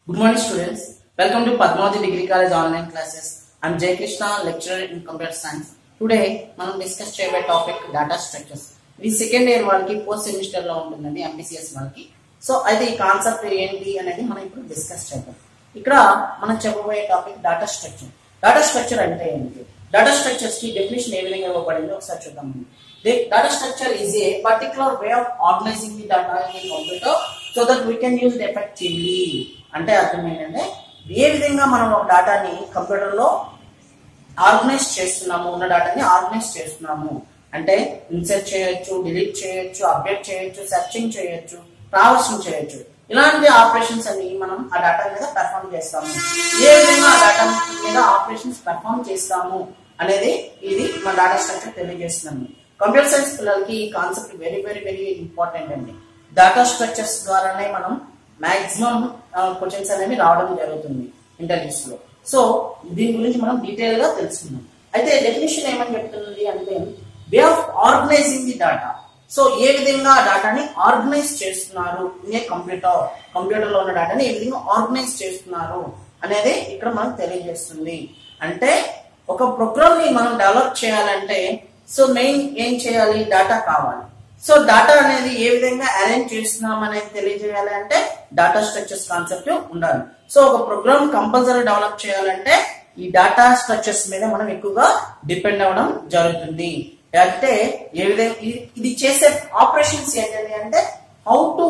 Good morning, students. Welcome to Padmavati Degree College online classes. I'm Jay Krishna, lecturer in computer science. Today, మనం discuss చేయబోయే topic data structures ఇది second year వాళ్ళకి post semester లో ఉంటుందండి MPCS వాళ్ళకి so అయితే ఈ concept ఏంటి అనేది మనం ఇప్పుడు డిస్కస్ చేద్దాం ఇక్కడ మనం చెప్పబోయే topic data structure data structure అంటే ఏంటి డేటా స్ట్రక్చర్స్ కి డెఫినేషన్ ఏ విధంగా ఇవ్వబడిందో ఒకసారి చూద్దాం data structure is a particular way of organising the data in computer so that we can use effectively అంటే అర్థం ఏంటంటే ఏ విధంగా మనం ఒక డేటాని కంప్యూటర్ లో ఆర్గనైజ్ చేస్తున్నాము ఉన్న డేటాని ఆర్గనైజ్ చేస్తున్నాము అంటే ఇన్సర్ట్ చేయొచ్చు డిలీట్ చేయొచ్చు అప్డేట్ చేయొచ్చు సెర్చింగ్ చేయొచ్చు ట్రావెల్సింగ్ చేయొచ్చు ఇలాంటి ఆపరేషన్స్ అన్ని మనం ఆ డేటా మీద పెర్ఫామ్ చేస్తాము ఏ విధంగా ఆ డేటా మీద ఆపరేషన్స్ పెర్ఫామ్ చేస్తాము అనేది ఇది మన డేటా స్ట్రక్చర్ తెలియజేస్తున్నాము కంప్యూటర్ సైన్స్ పిల్లలకి ఈ concept very very very important అండి డేటా స్ట్రక్చర్స్ ద్వారానే మనం మాక్సిమం క్వశ్చన్స్ అనేవి రావడం జరుగుతుంది ఇంటర్వ్యూస్ లో సో దీని గురించి మనం డీటెయిల్ గా తెలుసుకుందాం అయితే డెఫినేషన్ ఏమని చెప్తుంది అంటే way of organising the data so ఏ విధంగా ఆ డేటాని ఆర్గనైజ్ చేస్తున్నారు ఏ కంప్యూటర్ కంప్యూటర్ లో ఉన్న డేటాని ఏ విధంగా ఆర్గనైజ్ చేస్తున్నారు అనేది ఇక్కడ మనకు తెలియజేస్తుంది అంటే ఒక ప్రోగ్రామ్ ని మనం డెవలప్ చేయాలంటే సో మెయిన్ ఏం చేయాలి డేటా కావాలి సో డేటా అనేది ఏ విధంగా అరేంజ్ చేస్తున్నాం అనేది తెలియజేయాలి అంటే డేటా స్ట్రక్చర్స్ కాన్సెప్ట్ ఉండాలి సో ఒక ప్రోగ్రామ్ కంపల్సరీ డెవలప్ చేయాలంటే ఈ డేటా స్ట్రక్చర్స్ మీద మనం ఎక్కువగా డిపెండ్ అవ్వడం జరుగుతుంది అంటే ఏ విధంగా ఇది- ఇది చేసే ఆపరేషన్స్ ఏంటంటే అంటే how to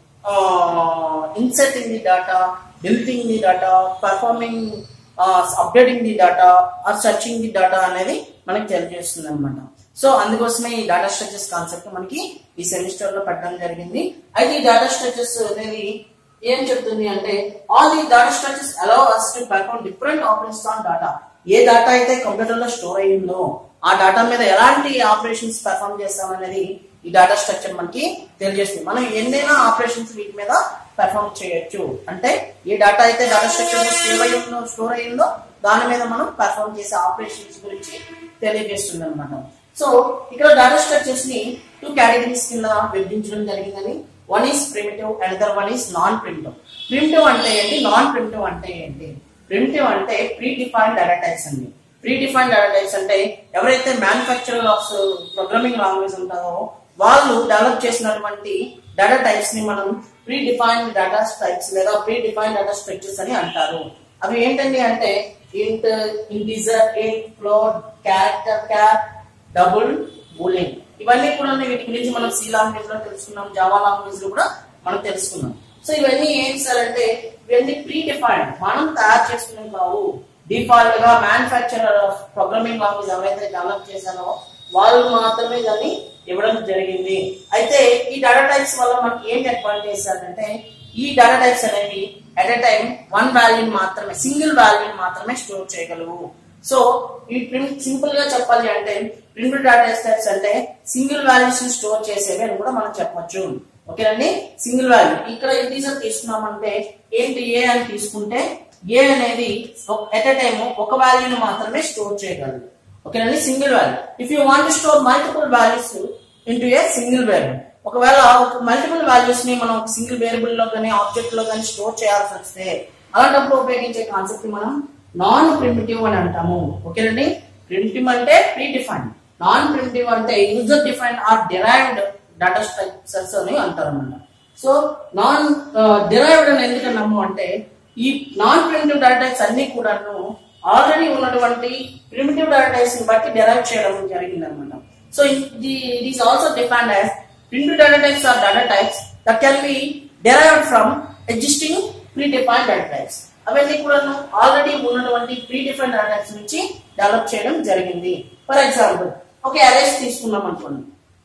inserting the data deleting the data performing updating the data or searching the data అనేది మనకి తెలియజేస్తుంది అనమాట సో అందుకోసమే ఈ డేటా స్ట్రక్చర్స్ కాన్సెప్ట్ మనకి ఈ సెమిస్టర్ లో పెట్టడం జరిగింది అయితే ఈ డేటా స్ట్రక్చర్స్ అనేది ఏం చెప్తుంది అంటే all the data structures allow us to perform different operations on data ఏ డేటా అయితే కంప్యూటర్ లో స్టోర్ అయ్యిందో ఆ డేటా మీద ఎలాంటి ఆపరేషన్స్ పర్ఫార్మ్ చేస్తామనేది ఈ డేటా స్ట్రక్చర్ మనకి తెలియజేస్తుంది మనం ఎన్నైనా ఆపరేషన్స్ వీటి మీద పెర్ఫార్మ్ చేయొచ్చు అంటే ఏ డేటా అయితే డేటా స్ట్రక్చర్ స్టోర్ అయ్యిందో స్టోర్ అయ్యిందో దాని మీద మనం పెర్ఫార్మ్ చేసే ఆపరేషన్స్ గురించి తెలియజేస్తుంది అనమాట సో ఇక్కడ డేటా స్ట్రక్చర్స్ ని టూ కేటగిరీస్ కింద విభజించడం జరిగిందని one is primitive another one is non primitive primitive అంటే ఏంటి నాన్ ప్రిమిటివ్ అంటే ఏంటి ప్రిమిటివ్ అంటే ప్రీ డిఫైన్డ్ డేటా టైప్స్ అండి ప్రీ డిఫైన్డ్ డేటా టైప్స్ అంటే ఎవరైతే మ్యానుఫ్యాక్చరర్ ఆఫ్ ప్రోగ్రామింగ్ లాంగ్వేజ్ ఉంటారో వాళ్ళు డెవలప్ చేసినటువంటి డేటా టైప్స్ ని మనం ప్రీ డిఫైన్డ్ డేటా టైప్స్ లేదా ప్రీ డిఫైన్డ్ డేటా స్ట్రక్చర్స్ అని అంటారు అవి ఏంటండి అంటే int integer int float character cap double boolean ఇవన్నీ కూడా వీటి గురించి మనం సి లాంగ్వేజ్ లో తెలుసుకున్నాం జావా లాంగ్వేజ్ లో కూడా మనం తెలుసుకున్నాం సో ఇవన్నీ ఏం సార్ అంటే ఇవన్నీ ప్రీ డిఫైన్డ్ మనం తయారు చేసుకునే కావు డిఫాల్ట్ గా మ్యానుఫ్యాక్చరర్ ఆఫ్ ప్రోగ్రామింగ్ లాంగ్వేజ్ ఎవరైతే డెవలప్ చేశారో వాళ్ళు మాత్రమే దాన్ని ఇవ్వడం జరిగింది అయితే ఈ డేటా టైప్స్ వల్ల మనకి ఏంటి అడ్వాంటేజ్ అంటే ఈ డేటా టైప్స్ అనేవి at a time one value మాత్రమే సింగిల్ వాల్యూ మాత్రమే స్టోర్ చేయగలవు సో ఈ ప్రింట్ సింపుల్ గా చెప్పాలి అంటే ప్రింట్ డేటా టైప్స్ అంటే సింగిల్ వాల్యూస్ ని స్టోర్ చేసేవి అని కూడా మనం చెప్పొచ్చు ఓకేనండి సింగిల్ వాల్యూ ఇక్కడ ఇంటీజర్ తీసుకున్నామంటే ఏంటి ఏ అని తీసుకుంటే ఏ అనేది ఎట్ ఎ టైం ఒక వాల్యూని మాత్రమే స్టోర్ చేయగలదు ఓకేనండి single value if you want store multiple values into a single variable ఒకవేళ ఒక మల్టిపుల్ వాల్యూస్ ని మనం ఒక సింగిల్ వేరియబుల్ లో కానీ ఆబ్జెక్ట్ లో కానీ స్టోర్ చేయాల్సి వస్తే అలాంటప్పుడు ఉపయోగించే కాన్సెప్ట్ మనం నాన్ ప్రిమిటివ్ అని అంటాము ఓకేనండి ప్రిమిటివ్ అంటే ప్రీ డిఫైన్డ్ నాన్ ప్రిమిటివ్ అంటే user defined or derived data structures అని అంటారు అన్నమాట సో నాన్ డిరైవ్డ్ అని ఎందుకన్నాము అంటే ఈ నాన్ ప్రిమిటివ్ డేటా టైప్స్ అన్ని కూడాను ఆల్రెడీ ఉన్నటువంటి ప్రిమిటివ్ డేటా టైప్స్ ని బట్టి డిరైవ్ చేయడం జరిగింది అనమాట సో ఇది it is also defined as primitive data types are data types that can be derived from existing predefined data types అవన్నీ కూడాను ఆల్రెడీ ఉన్నటువంటి ప్రీ డిఫైన్డ్ డేటా టైప్స్ నుంచి డెవలప్ చేయడం జరిగింది ఫర్ ఎగ్జాంపుల్ ఒక అరేస్ తీసుకున్నాం అనుకోండి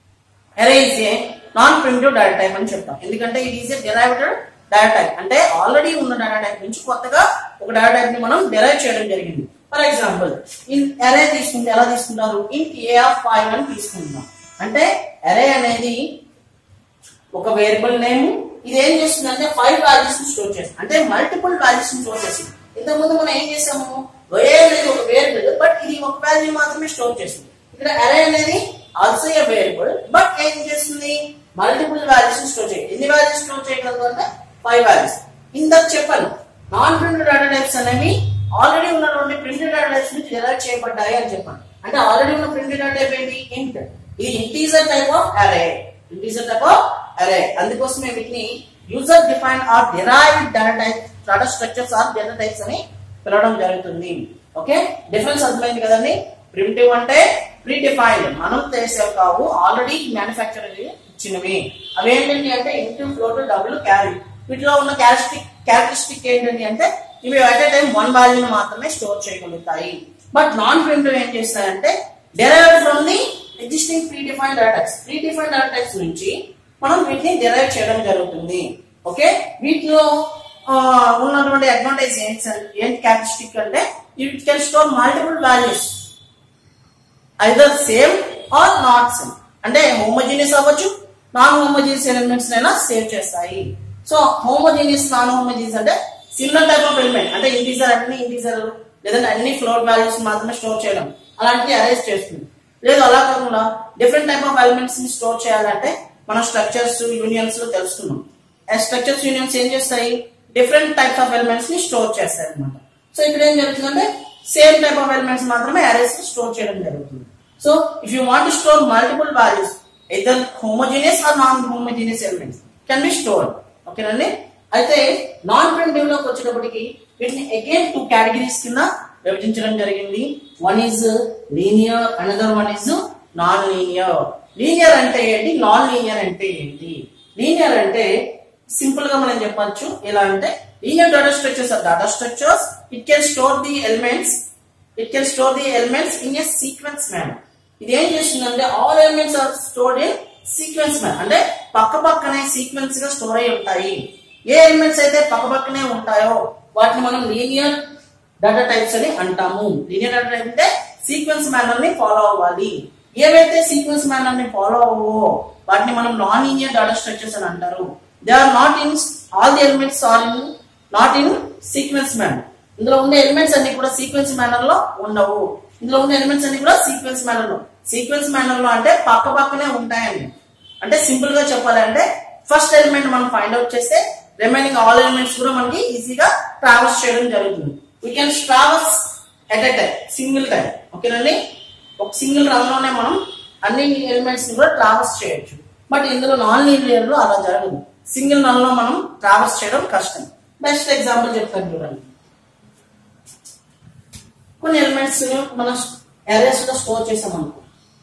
array is a non primitive data type అని చెప్తాం ఎందుకంటే ఇది is a derived data type అంటే ఆల్రెడీ ఉన్న డేటా టైప్ నుంచి కొత్తగా ఒక డేటా టైప్ ని మనం డిరైవ్ చేయడం జరిగింది ఫర్ ఎగ్జాంపుల్ ఇన్ అరే తీసుకుంటే ఎలా తీసుకుంటారు ఇంట్ ఏ ఆఫ్ ఫైవ్ అని తీసుకుంటాం అంటే అరే అనేది ఒక వేరియబుల్ నేమ్ ఇది ఏం చేస్తుంది అంటే ఫైవ్ వాల్యూస్ ని స్టోర్ చేస్తుంది అంటే మల్టిపుల్ వాల్యూస్ ని స్టోర్ చేస్తుంది ఇంతకుముందు మనం ఏం చేసాము ఏ అనేది ఒక వేరియబుల్ బట్ ఇది ఒక వాల్యూ మాత్రమే స్టోర్ చేస్తుంది ఇక్కడ అరే అనేది ఆల్సో ఏ వేరియబుల్ బట్ ఏం చేస్తుంది మల్టిపుల్ వాల్యూస్ స్టోర్ చేయాలి ఎన్ని వాల్యూస్ స్టోర్ చేయగలదు అంటే ఫైవ్ వాల్యూస్ ఇందాక చెప్పాను నాన్ ప్రింటెడ్ డేటా టైప్స్ అనేవి ఆల్రెడీ ఉన్నటువంటి ప్రింటెడ్ డేటా టైప్స్ నుంచి డెరైవ్ చేయబడ్డాయి అని చెప్పాను అంటే ఆల్రెడీ ఉన్న ప్రింటెడ్ డేటా టైప్ ఏంటి ఇంట్ ఇది integer type of array integer type of array అందుకోసమే వీటిని user define or derived data type data structures or data types అని పిలవడం జరుగుతుంది ఓకే డిఫరెన్స్ అర్థమైంది కదండి ప్రిమిటివ్ అంటే ప్రీ డిఫైన్డ్ మనం చేసేవి కావు ఆల్రెడీ మ్యానుఫ్యాక్చర్ ఇచ్చినవి అవి ఏంటండి అంటే ఇంటూ ఫ్లోట్ డబుల్ క్యారీ వీటిలో ఉన్న క్యారెక్టరిస్టిక్ క్యారెక్టరిస్టిక్ ఏంటండి అంటే ఇవి అట్ ఏ టైం వన్ వాల్యూని మాత్రమే స్టోర్ చేయగలుగుతాయి బట్ నాన్ ప్రిమిటివ్ ఏం చేస్తాయంటే derived from the existing predefined data types predefined data types నుంచి మనం వీటిని డెరైవ్ చేయడం జరుగుతుంది ఓకే వీటిలో ఆ, ఉన్నటువంటి అడ్వాంటేజ్ ఏంటి సార్ ఏంటి క్యారెక్టరిస్టిక్ అంటే it can store multiple values either same or not same అంటే హోమోజీనియస్ అవ్వచ్చు నాన్ హోమోజీనియస్ ఎలిమెంట్స్ అయినా సేవ్ చేస్తాయి సో హోమోజీనియస్ నాన్ హోమోజీనియస్ అంటే సిమిలర్ టైప్ ఆఫ్ ఎలిమెంట్ అంటే ఇంటీజర్ అన్ని ఇంటీజర్ లేదంటే అన్ని ఫ్లోర్ వాల్యూస్ మాత్రమే స్టోర్ చేయడం అలాంటివి అరేంజ్ చేస్తుంది లేదు అలా కాకుండా డిఫరెంట్ టైప్ ఆఫ్ ఎలిమెంట్స్ ని స్టోర్ చేయాలంటే మనం స్ట్రక్చర్స్ యూనియన్స్ లో తెలుసుకున్నాం ఆ స్ట్రక్చర్స్ యూనియన్స్ ఏం చేస్తాయి డిఫరెంట్ టైప్స్ ఆఫ్ ఎలిమెంట్స్ ని స్టోర్ చేస్తాయి అనమాట సో ఇక్కడ ఏం జరుగుతుందంటే సేమ్ టైప్ ఆఫ్ ఎలిమెంట్స్ మాత్రమే అరేస్ స్టోర్ చేయడం జరుగుతుంది so if you want store multiple values either homogeneous or non homogeneous elements can be store ఓకేనండి అయితే నాన్ ప్రింటివ్ లోకి వచ్చేటప్పటికి వీటిని అగైన్ టూ కేటగిరీస్ కింద విభజించడం జరిగింది one is linear another one is non linear linear అంటే ఏంటి నాన్ లీనియర్ అంటే ఏంటి లీనియర్ అంటే సింపుల్ గా మనం చెప్పొచ్చు ఎలా అంటే linear data structures or data structures it can store the elements it can store the elements in a sequence manner ఇది ఏం చేస్తుందంటే all elements are stored in sequence manner అంటే పక్క పక్కనే సీక్వెన్స్ గా స్టోర్ అయి ఉంటాయి ఏ ఎలిమెంట్స్ అయితే పక్క పక్కనే ఉంటాయో వాటిని మనం లీనియర్ డేటా టైప్స్ అని అంటాము లీనియర్ డేటా టైప్ అంటే సీక్వెన్స్ మేనర్ ని ఫాలో అవ్వాలి ఏవైతే సీక్వెన్స్ మేనర్ ని ఫాలో అవ్వవో వాటిని మనం నాన్ లీనియర్ డేటా స్ట్రక్చర్స్ అని అంటారు they are not in all the elements are in not in sequence manner ఇందులో ఉండే ఎలిమెంట్స్ అన్ని కూడా సీక్వెన్స్ మేనర్ లో ఉండవు ఇందులో ఉండే ఎలిమెంట్స్ అన్ని కూడా సీక్వెన్స్ మేనర్ లో సీక్వెన్స్ మేనర్ లో అంటే పక్క పక్కనే ఉంటాయండి అంటే సింపుల్ గా చెప్పాలంటే ఫస్ట్ ఎలిమెంట్ మనం ఫైండ్ అవుట్ చేస్తే రిమైనింగ్ ఆల్ ఎలిమెంట్స్ కూడా మనకి ఈజీగా ట్రావెల్స్ చేయడం జరుగుతుంది we can travels at a time single time ఓకేనండి ఒక సింగిల్ రన్ లోనే మనం అన్ని ఎలిమెంట్స్ ని కూడా ట్రావెల్స్ చేయొచ్చు బట్ ఇందులో నాన్ లీనియర్ లో అలా జరగదు సింగిల్ రన్ లో మనం ట్రావెల్స్ చేయడం కష్టం బెస్ట్ ఎగ్జాంపుల్ చెప్తాను చూడండి కొన్ని ఎలిమెంట్స్ మనం అరేస్ లో స్టోర్ చేసాం అనుకో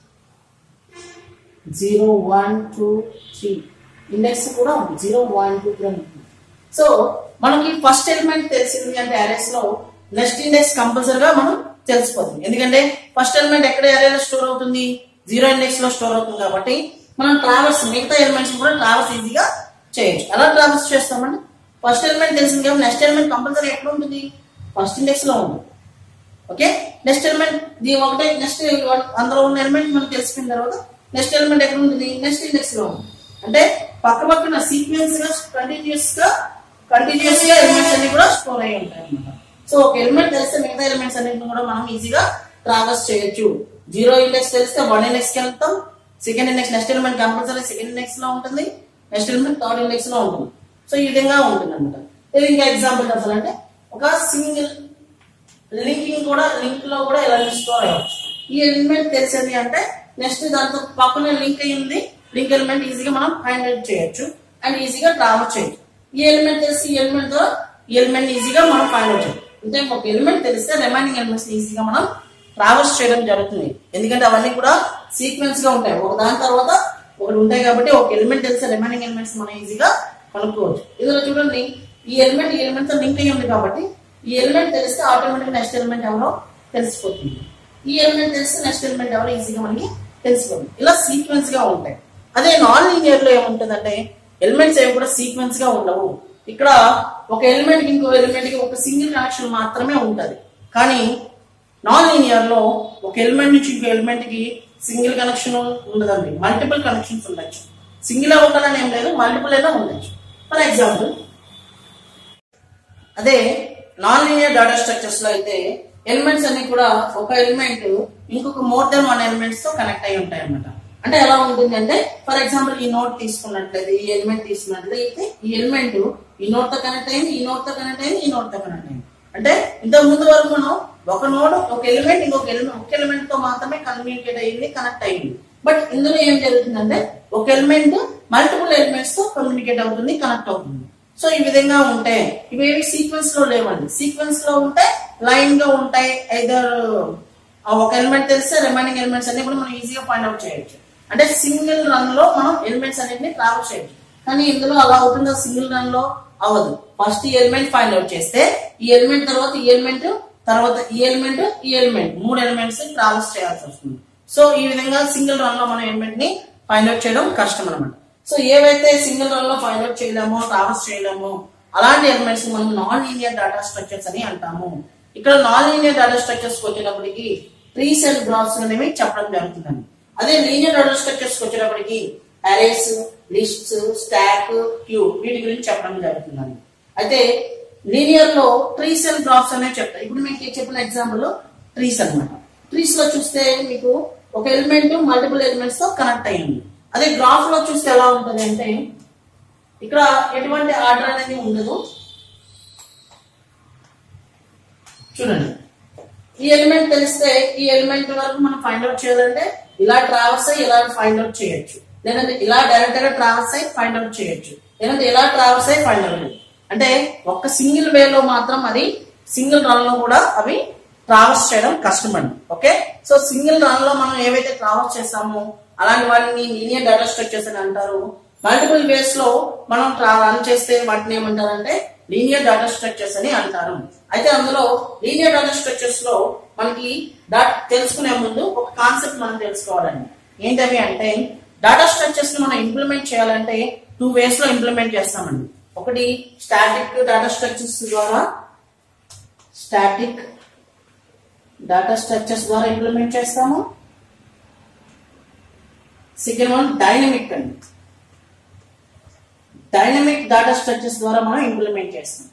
zero one two three index కూడా ఉంది జీరో వన్ టూ త్రీ ఉంటుంది సో మనకి ఫస్ట్ ఎలిమెంట్ తెలిసింది అంటే అరేస్ లో నెక్స్ట్ ఇండెక్స్ కంపల్సరీగా మనం తెలిసిపోతుంది ఎందుకంటే ఫస్ట్ ఎలిమెంట్ ఎక్కడ అరేలో స్టోర్ అవుతుంది జీరో ఇండెక్స్ లో స్టోర్ అవుతుంది కాబట్టి మనం ట్రావెల్స్ మిగతా ఎలిమెంట్స్ కూడా ట్రావెల్స్ ఈజీగా చేయొచ్చు ఎలా ట్రావెల్స్ చేస్తామంటే ఫస్ట్ ఎలిమెంట్ తెలిసింది కాబట్టి నెక్స్ట్ ఎలిమెంట్ కంపల్సరీ ఎక్కడ ఉంటుంది ఫస్ట్ ఇండెక్స్ లో ఉంటుంది ఓకే నెక్స్ట్ ఎలిమెంట్ దీని ఒకటే నెక్స్ట్ అందులో ఉన్న ఎలిమెంట్ మనకు తెలిసిపోయిన తర్వాత నెక్స్ట్ ఎలిమెంట్ ఎక్కడ ఉంటుంది నెక్స్ట్ ఇండెక్స్ లో ఉంది అంటే పక్క పక్కన సీక్వెన్స్ గా కంటిన్యూస్ గా కంటిన్యూస్ గా ఎలిమెంట్స్ అన్ని కూడా స్టోర్ అయి ఉంటాయి అన్నమాట సో ఒక ఎలిమెంట్ తెలిస్తే మిగతా ఎలిమెంట్స్ అన్నింటిని కూడా మనం ఈజీగా ట్రావెల్స్ చేయొచ్చు జీరో ఇండెక్స్ తెలిస్తే వన్ ఇండెక్స్ కి వెళ్తాం second index next element compulsory second index లో ఉంటుంది నెక్స్ట్ ఎలిమెంట్ థర్డ్ ఇండెక్స్ లో ఉంటుంది సో ఈ విధంగా ఉంటుంది అనమాట ఇది ఇంకా ఎగ్జాంపుల్ చెప్పాలంటే ఒక సింగిల్ లింకింగ్ కూడా లింక్ లో కూడా ఇలా స్టోర్ అవ్వచ్చు ఈ ఎలిమెంట్ తెలిసింది అంటే నెక్స్ట్ దాంతో పక్కన లింక్ అయ్యింది లింక్ ఎలిమెంట్ ఈజీగా మనం ఫైండ్ అవుట్ చేయొచ్చు అండ్ ఈజీగా ట్రావెల్ చేయొచ్చు ఈ ఎలిమెంట్ తెలిసి ఈ ఎలిమెంట్ తో ఈ ఎలిమెంట్ ఈజీగా మనం ఫైండ్ అవుట్ చేయొచ్చు అంటే ఒక ఎలిమెంట్ తెలిస్తే రిమైనింగ్ ఎలిమెంట్స్ ఈజీగా మనం ట్రావెల్స్ చేయడం జరుగుతుంది ఎందుకంటే అవన్నీ కూడా సీక్వెన్స్ గా ఉంటాయి ఒక దాని తర్వాత ఒకటి ఉంటాయి కాబట్టి ఒక ఎలిమెంట్ తెలిస్తే రిమైనింగ్ ఎలిమెంట్స్ మనం ఈజీగా కనుక్కోవచ్చు ఇందులో చూడండి ఈ ఎలిమెంట్ ఈ ఎలిమెంట్ తో లింక్ అయ్యి ఉంది కాబట్టి ఈ ఎలిమెంట్ తెలిస్తే ఆటోమేటిక్ నెక్స్ట్ ఎలిమెంట్ ఎవరో తెలిసిపోతుంది ఈ ఎలిమెంట్ తెలిస్తే నెక్స్ట్ ఎలిమెంట్ ఎవరో ఈజీగా మనకి తెలిసిపోతుంది ఇలా సీక్వెన్స్ గా ఉంటాయి అదే నాన్ లీనియర్ లో ఏముంటుందంటే ఎలిమెంట్స్ ఏమి కూడా సీక్వెన్స్ గా ఉండవు ఇక్కడ ఒక ఎలిమెంట్ కి ఇంకో ఎలిమెంట్ కి ఒక సింగిల్ కనెక్షన్ మాత్రమే ఉంటది కానీ నాన్ లీనియర్ లో ఒక ఎలిమెంట్ నుంచి ఇంకో ఎలిమెంట్ కి సింగిల్ కనెక్షన్ ఉండదండి మల్టిపుల్ కనెక్షన్స్ ఉండొచ్చు సింగిల్ ఉండాలని ఏం లేదు మల్టిపుల్ అయినా ఉండొచ్చు ఫర్ ఎగ్జాంపుల్ అదే నాన్ లీనియర్ డేటా స్ట్రక్చర్స్ లో అయితే ఎలిమెంట్స్ అన్ని కూడా ఒక ఎలిమెంట్ ఇంకొక మోర్ దెన్ వన్ ఎలిమెంట్స్ తో కనెక్ట్ అయి ఉంటాయి అన్నమాట అంటే ఎలా ఉంటుంది అంటే ఫర్ ఎగ్జాంపుల్ ఈ నోట్ తీసుకున్నట్లయితే ఈ ఎలిమెంట్ తీసుకున్నట్లయితే ఈ ఎలిమెంట్ ఈ నోట్ తో కనెక్ట్ అయింది ఈ నోట్ తో కనెక్ట్ అయింది ఈ నోట్ తో కనెక్ట్ అయింది అంటే ఇంతకు ముందు వరకు మనం ఒక నోడ్ ఒక ఎలిమెంట్ ఇంకొక ఎలిమెంట్ ఒక ఎలిమెంట్ తో మాత్రమే కమ్యూనికేట్ అయ్యింది కనెక్ట్ అయ్యింది బట్ ఇందులో ఏం జరుగుతుందంటే ఒక ఎలిమెంట్ మల్టిపుల్ ఎలిమెంట్స్ తో కమ్యూనికేట్ అవుతుంది కనెక్ట్ అవుతుంది సో ఈ విధంగా ఉంటాయి ఇవేవి సీక్వెన్స్ లో లేవండి సీక్వెన్స్ లో ఉంటే లైన్ గా ఉంటాయి ఐదర్ ఒక ఎలిమెంట్ తెలిస్తే రిమైనింగ్ ఎలిమెంట్స్ అన్ని కూడా మనం ఈజీగా ఫైండ్ అవుట్ చేయొచ్చు అంటే సింగిల్ రన్ లో మనం ఎలిమెంట్స్ అన్నిటిని ట్రావెల్ చేయొచ్చు కానీ ఇందులో అలా అవుతుందో సింగిల్ రన్ లో అవ్వదు ఫస్ట్ ఈ ఎలిమెంట్ ఫైండ్ అవుట్ చేస్తే ఈ ఎలిమెంట్ తర్వాత ఈ ఎలిమెంట్ తర్వాత ఈ ఎలిమెంట్ ఈ ఎలిమెంట్ మూడు ఎలిమెంట్స్ ట్రావెల్స్ చేయాల్సి వస్తుంది సో ఈ విధంగా సింగిల్ రన్ లో మనం ఎలిమెంట్ ని ఫైండ్ అవుట్ చేయడం కష్టం అనమాట సో ఏవైతే సింగిల్ రన్ లో ఫైండ్ అవుట్ చేయలేమో ట్రావెల్స్ చేయలేమో అలాంటి ఎలిమెంట్స్ మనం నాన్ లీనియర్ డేటా స్ట్రక్చర్స్ అని అంటాము ఇక్కడ నాన్ లీనియర్ డేటా స్ట్రక్చర్స్ వచ్చేటప్పటికి త్రీ సెల్ గ్రాఫ్స్ అనేవి చెప్పడం జరుగుతుందండి అదే లీనియర్ డేటా స్ట్రక్చర్స్ వచ్చేటప్పటికి అరేస్ లిస్ట్స్ స్టాక్ క్యూ వీటి గురించి చెప్పడం జరుగుతుందండి అయితే లీనియర్ లో ట్రీ సెల్ గ్రాఫ్స్ అనేవి చెప్తాయి ఇప్పుడు మీకు చెప్పిన ఎగ్జాంపుల్ ట్రీస్ అన్నమాట ట్రీస్ లో చూస్తే మీకు ఒక ఎలిమెంట్ మల్టిపుల్ ఎలిమెంట్స్ తో కనెక్ట్ అయ్యింది అదే గ్రాఫ్ లో చూస్తే ఎలా ఉంటుంది అంటే ఇక్కడ ఎటువంటి ఆర్డర్ అనేది ఉండదు చూడండి ఈ ఎలిమెంట్ తెలిస్తే ఈ ఎలిమెంట్ వరకు మనం ఫైండ్ అవుట్ చేయాలంటే ఇలా ట్రావెల్స్ అయ్యి ఇలా ఫైండ్ అవుట్ చేయొచ్చు లేదంటే ఇలా డైరెక్ట్ గా ట్రావెల్స్ అయ్యి ఫైండ్ అవుట్ చేయొచ్చు లేదంటే ఇలా ట్రావెల్స్ అయ్యి ఫైండ్ అవుట్ చేయొచ్చు అంటే ఒక్క సింగిల్ వేలో మాత్రం అది సింగిల్ రన్ లో కూడా అవి ట్రావెల్స్ చేయడం కష్టం అండి ఓకే సో సింగిల్ రన్ లో మనం ఏవైతే ట్రావెల్స్ చేస్తామో అలాంటి వాటిని లీనియర్ డేటా స్ట్రక్చర్స్ అని అంటారు మల్టిపుల్ వేస్ లో మనం రన్ చేస్తే వాటిని ఏమంటారంటే లీనియర్ డేటా స్ట్రక్చర్స్ అని అంటారు అయితే అందులో లీనియర్ డేటా స్ట్రక్చర్స్ లో మనకి డాట్ తెలుసుకునే ముందు ఒక కాన్సెప్ట్ మనం తెలుసుకోవాలండి ఏంటవి అంటే డేటా స్ట్రక్చర్స్ ని మనం ఇంప్లిమెంట్ చేయాలంటే టూ వేస్ లో ఇంప్లిమెంట్ చేస్తామండి ఒకటి స్టాటిక్ డేటా స్ట్రక్చర్స్ ద్వారా స్టాటిక్ డేటా స్ట్రక్చర్స్ ద్వారా ఇంప్లిమెంట్ చేస్తాము సెకండ్ వన్ డైనమిక్ అండి డైనమిక్ డేటా స్ట్రక్చర్స్ ద్వారా మనం ఇంప్లిమెంట్ చేస్తాం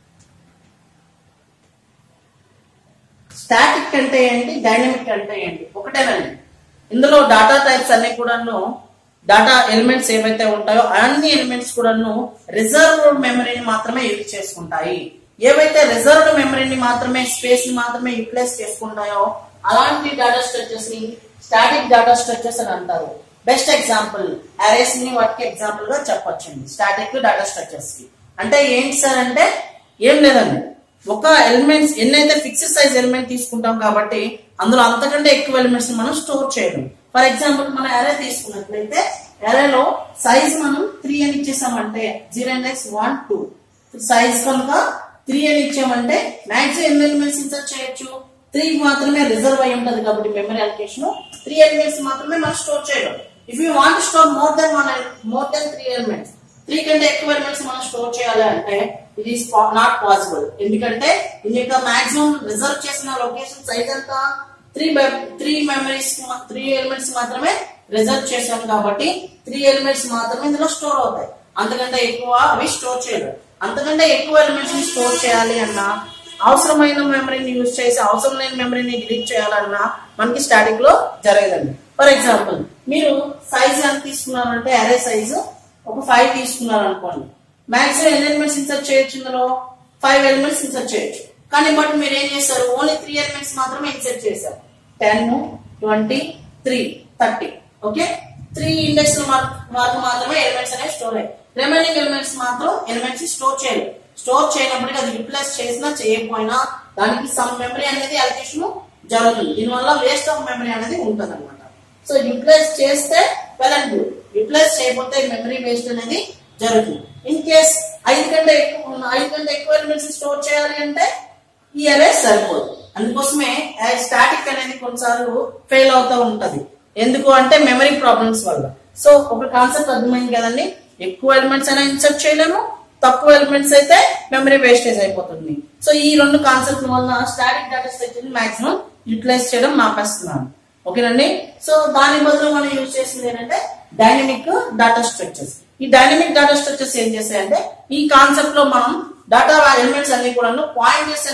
స్టాటిక్ అంటే ఏంటి డైనమిక్ అంటే ఏంటి ఒకటేనండి ఇందులో డేటా టైప్స్ అన్ని కూడాను డేటా ఎలిమెంట్స్ ఏవైతే ఉంటాయో అన్ని ఎలిమెంట్స్ కూడాను రిజర్వ్డ్ మెమరీని మాత్రమే యూజ్ చేసుకుంటాయి ఏవైతే రిజర్వ్డ్ మెమరీని మాత్రమే స్పేస్ ని మాత్రమే యూటిలైజ్ చేసుకుంటాయో అలాంటి డేటా స్ట్రక్చర్స్ ని స్టాటిక్ డేటా స్ట్రక్చర్స్ అని అంటారు బెస్ట్ ఎగ్జాంపుల్ అరేస్ ని వాటికి ఎగ్జాంపుల్ గా చెప్పొచ్చండి స్టాటిక్ డేటా స్ట్రక్చర్స్ కి అంటే ఏంటి సార్ అంటే ఏం లేదండి ఒక ఎలిమెంట్స్ ఎన్నైతే ఫిక్స్డ్ సైజ్ ఎలిమెంట్ తీసుకుంటాం కాబట్టి అందులో అంతకంటే ఎక్కువ ఎలిమెంట్స్ మనం స్టోర్ చేయడం ఫర్ ఎగ్జాంపుల్ మనం అరే తీసుకున్నట్లయితే అరేలో సైజ్ మనం త్రీ అని ఇచ్చేసామంటే zero index one two size కనుక త్రీ అని ఇచ్చామంటే మాక్సిమం ఎన్ని ఎలిమెంట్స్ ఇన్సర్ట్ చేయొచ్చు త్రీ మాత్రమే రిజర్వ్ అయి ఉంటది కాబట్టి మెమరీ అలొకేషన్ త్రీ ఎలిమెంట్స్ మాత్రమే మనం స్టోర్ చేయడం if you want store more than one more than three elements three కంటే ఎక్కువ ఎలిమెంట్స్ మనం స్టోర్ చేయాలి అంటే ఇది నాట్ పాసిబుల్ ఎందుకంటే దీని యొక్క మాక్సిమం రిజర్వ్ చేసిన లొకేషన్ సైజ్ ఎంత three three memories three elements మాత్రమే రిజర్వ్ చేశాం కాబట్టి త్రీ ఎలిమెంట్స్ మాత్రమే ఇందులో స్టోర్ అవుతాయి అంతకంటే ఎక్కువ అవి స్టోర్ చేయలేవు అంతకంటే ఎక్కువ ఎలిమెంట్స్ ని స్టోర్ చేయాలి అన్నా అవసరమైన మెమరీని యూజ్ చేసి అవసరం లేని మెమరీని డిలీట్ చేయాలన్నా మనకి స్టాటిక్ లో జరగదండి ఫర్ ఎగ్జాంపుల్ మీరు సైజ్ ఎంత తీసుకున్నారంటే అరే సైజు ఒక ఫైవ్ తీసుకున్నారు అనుకోండి మాక్సిమం ఎన్ని ఎలిమెంట్స్ ఇన్సర్ట్ చేయొచ్చు ఇందులో ఫైవ్ ఎలిమెంట్స్ ఇన్సర్ట్ చేయొచ్చు కానీ బట్ మీరు ఏం చేస్తారు ఓన్లీ త్రీ ఎలిమెంట్స్ మాత్రమే ఇన్సర్ట్ చేశారు ten twenty three thirty okay three index వరకు మాత్రమే ఎలిమెంట్స్ అనేవి స్టోర్ అయ్యాయి రిమైనింగ్ ఎలిమెంట్స్ మాత్రం ఎలిమెంట్స్ స్టోర్ చేయలేదు స్టోర్ చేయనప్పటికీ అది రిప్లేస్ చేసినా చేయకపోయినా దానికి సమ్ మెమరీ అనేది అలొకేషన్ జరుగుతుంది దీనివల్ల వేస్ట్ ఆఫ్ మెమరీ అనేది ఉంటుంది అనమాట సో యూటిలైజ్ చేస్తే వెల్ అండ్ గుడ్ యూటిలైజ్ చేయకపోతే మెమరీ వేస్ట్ అనేది జరుగుతుంది ఇన్ కేస్ ఐదు కంటే ఎక్కువ ఐదు కంటే ఎక్కువ ఎలిమెంట్స్ స్టోర్ చేయాలి అంటే ఈ అరే సరిపోదు అందుకోసమే స్టాటిక్ అనేది కొన్నిసార్లు ఫెయిల్ అవుతూ ఉంటది ఎందుకు అంటే మెమరీ ప్రాబ్లమ్స్ వల్ల సో ఒక కాన్సెప్ట్ అర్థమైంది కదండి ఎక్కువ ఎలిమెంట్స్ అయినా ఇన్సర్ట్ చేయలేము తక్కువ ఎలిమెంట్స్ అయితే మెమరీ వేస్టేజ్ అయిపోతుంది సో ఈ రెండు కాన్సెప్ట్ వల్ల static data structure maximum utilize చేయడం మాపేస్తున్నాను ఓకేనండి సో దాని బదులు మనం యూజ్ చేసింది ఏంటంటే డైనమిక్ డేటా స్ట్రక్చర్స్ ఈ డైనమిక్ డేటా స్ట్రక్చర్స్ ఏం చేస్తాయంటే ఈ కాన్సెప్ట్ లో మనం డేటా ఎలిమెంట్స్ అన్ని కూడా పాయింటర్స్ అండ్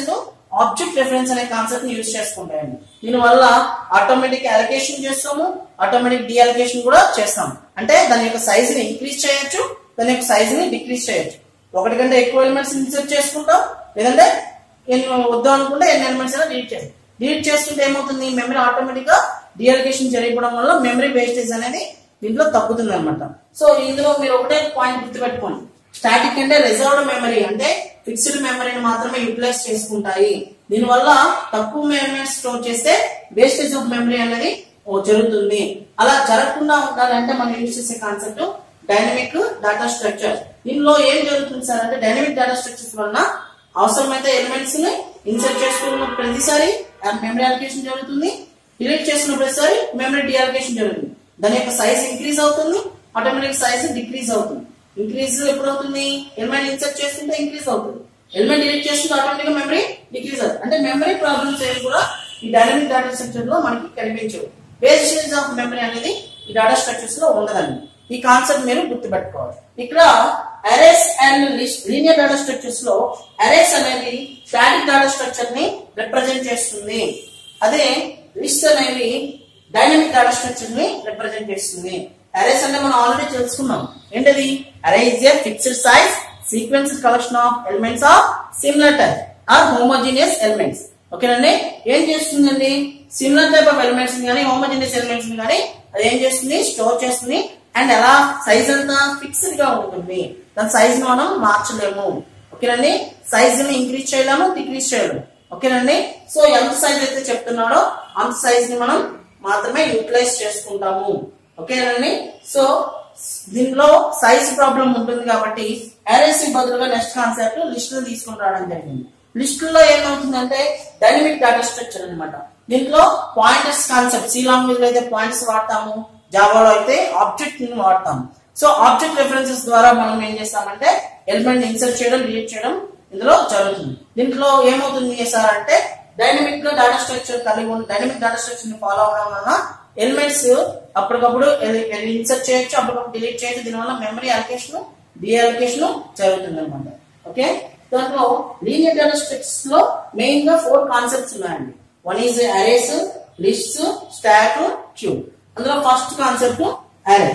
ఆబ్జెక్ట్ రెఫరెన్స్ అనే కాన్సెప్ట్ ని యూజ్ చేసుకుంటాయండి దీనివల్ల ఆటోమేటిక్ అలొకేషన్ చేస్తాము ఆటోమేటిక్ డిఅలొకేషన్ కూడా చేస్తాము అంటే దాని యొక్క సైజ్ ని ఇంక్రీజ్ చేయొచ్చు దాని యొక్క సైజ్ ని డిక్రీజ్ చేయొచ్చు ఒకటి కంటే ఎక్కువ ఎలిమెంట్స్ ఇన్సర్ట్ చేసుకుంటాం లేదంటే ఎన్ని వద్దాం అనుకుంటే ఎన్ని ఎలిమెంట్స్ అయినా డిలీట్ చేయాలి డిలీట్ చేస్తుంటే ఏమవుతుంది మెమరీ ఆటోమేటిక్ గా డిఅలొకేషన్ జరిగిపోవడం వల్ల మెమరీ వేస్టేజ్ అనేది దీంట్లో తగ్గుతుంది అనమాట సో ఇందులో మీరు ఒకటే పాయింట్ గుర్తుపెట్టుకోండి స్టాటిక్ అంటే రిజర్వ్డ్ మెమరీ అంటే ఫిక్స్డ్ మెమరీని మాత్రమే యూటిలైజ్ చేసుకుంటాయి దీనివల్ల తక్కువ మెమరీ స్టోర్ చేస్తే వేస్టేజ్ ఆఫ్ మెమరీ అనేది ఓ జరుగుతుంది అలా జరగకుండా ఉండాలంటే మనం యూజ్ చేసే కాన్సెప్ట్ డైనమిక్ డేటా స్ట్రక్చర్ దీనిలో ఏం జరుగుతుంది సార్ అంటే డైనమిక్ డేటా స్ట్రక్చర్స్ వలన అవసరమైతే ఎలిమెంట్స్ ని ఇన్సర్ట్ చేసుకున్న ప్రతిసారి మెమరీ అలొకేషన్ జరుగుతుంది డిలీట్ చేసిన ప్రతిసారి మెమరీ డిఅలొకేషన్ జరుగుతుంది దాని యొక్క సైజ్ ఇంక్రీజ్ అవుతుంది ఆటోమేటిక్ సైజ్ డిక్రీజ్ అవుతుంది ఇంక్రీజ్ ఎప్పుడు అవుతుంది ఎలిమెంట్ ఇన్సర్ట్ చేస్తుంటే ఇంక్రీజ్ అవుతుంది ఎలిమెంట్ డిలీట్ చేస్తుంటే ఆటోమేటిక్ మెమరీ డిక్రీజ్ అవుతుంది అంటే మెమరీ ప్రాబ్లమ్స్ ఏమి కూడా ఈ డైనమిక్ డేటా స్ట్రక్చర్ లో మనకి కనిపించవు వేస్టేజ్ ఆఫ్ మెమరీ అనేది ఈ డేటా స్ట్రక్చర్స్ లో ఉండదండి ఈ కాన్సెప్ట్ మీరు గుర్తుపెట్టుకోవాలి ఇక్కడ arrays and linear data structures లో అరేస్ అనేది స్టాటిక్ డేటా స్ట్రక్చర్ ని రిప్రజెంట్ చేస్తుంది అదే లిస్ట్ అనేవి డైనమిక్ డేటా స్ట్రక్చర్ ని రిప్రజెంట్ చేస్తుంది అరేస్ అంటే మనం ఆల్రెడీ తెలుసుకున్నాం ఏంటది array is a fixed size sequence collection of elements of similar type or homogeneous elements ఓకేనండి ఏం చేస్తుందండి సిమిలర్ టైప్ ఆఫ్ ఎలిమెంట్స్ కానీ హోమోజీనియస్ ఎలిమెంట్స్ కానీ అది ఏం చేస్తుంది స్టోర్ చేస్తుంది అండ్ ఎలా సైజ్ అంతా ఫిక్స్డ్ గా ఉంటుంది దాని సైజ్ ని మనం మార్చలేము ఓకేనండి సైజ్ ని ఇంక్రీజ్ చేయలేము డిక్రీజ్ చేయలేము ఓకేనండి సో ఎంత సైజ్ అయితే చెప్తున్నాడో అంత సైజ్ ని మనం మాత్రమే యూటిలైజ్ చేసుకుంటాము ఓకేనండి సో దీనిలో సైజ్ ప్రాబ్లం ఉంటుంది కాబట్టి అరేస్ బదులుగా నెక్స్ట్ కాన్సెప్ట్ లిస్ట్ తీసుకుని రావడం జరిగింది లిస్ట్ లో ఏమవుతుందంటే డైనమిక్ డేటా స్ట్రక్చర్ అన్నమాట దీంట్లో పాయింటర్స్ కాన్సెప్ట్ సి లాంగ్వేజ్ లో అయితే పాయింట్స్ వాడతాము జావాలో అయితే ఆబ్జెక్ట్ ని వాడతాము సో ఆబ్జెక్ట్ రెఫరెన్సెస్ ద్వారా మనం ఏం చేస్తామంటే ఎలిమెంట్ ఇన్సర్ట్ చేయడం డిలీట్ చేయడం ఇందులో జరుగుతుంది దీంట్లో ఏమవుతుంది సార్ అంటే డైనమిక్ గా డేటా స్ట్రక్చర్ కలిగి ఉన్న డైనమిక్ డేటా స్ట్రక్చర్ ని ఫాలో అవడం వలన ఎలిమెంట్స్ అప్పటికప్పుడు ఇన్సర్ట్ చేయొచ్చు అప్పటికప్పుడు డిలీట్ చేయొచ్చు దీనివల్ల మెమరీ అలొకేషన్ డిఅలొకేషన్ జరుగుతుంది అనమాట ఓకే దాంట్లో లీనియర్ డేటా స్ట్రక్చర్స్ లో మెయిన్ గా ఫోర్ కాన్సెప్ట్స్ ఉన్నాయండి one is arrays lists stack queue అందులో ఫస్ట్ కాన్సెప్ట్ అరే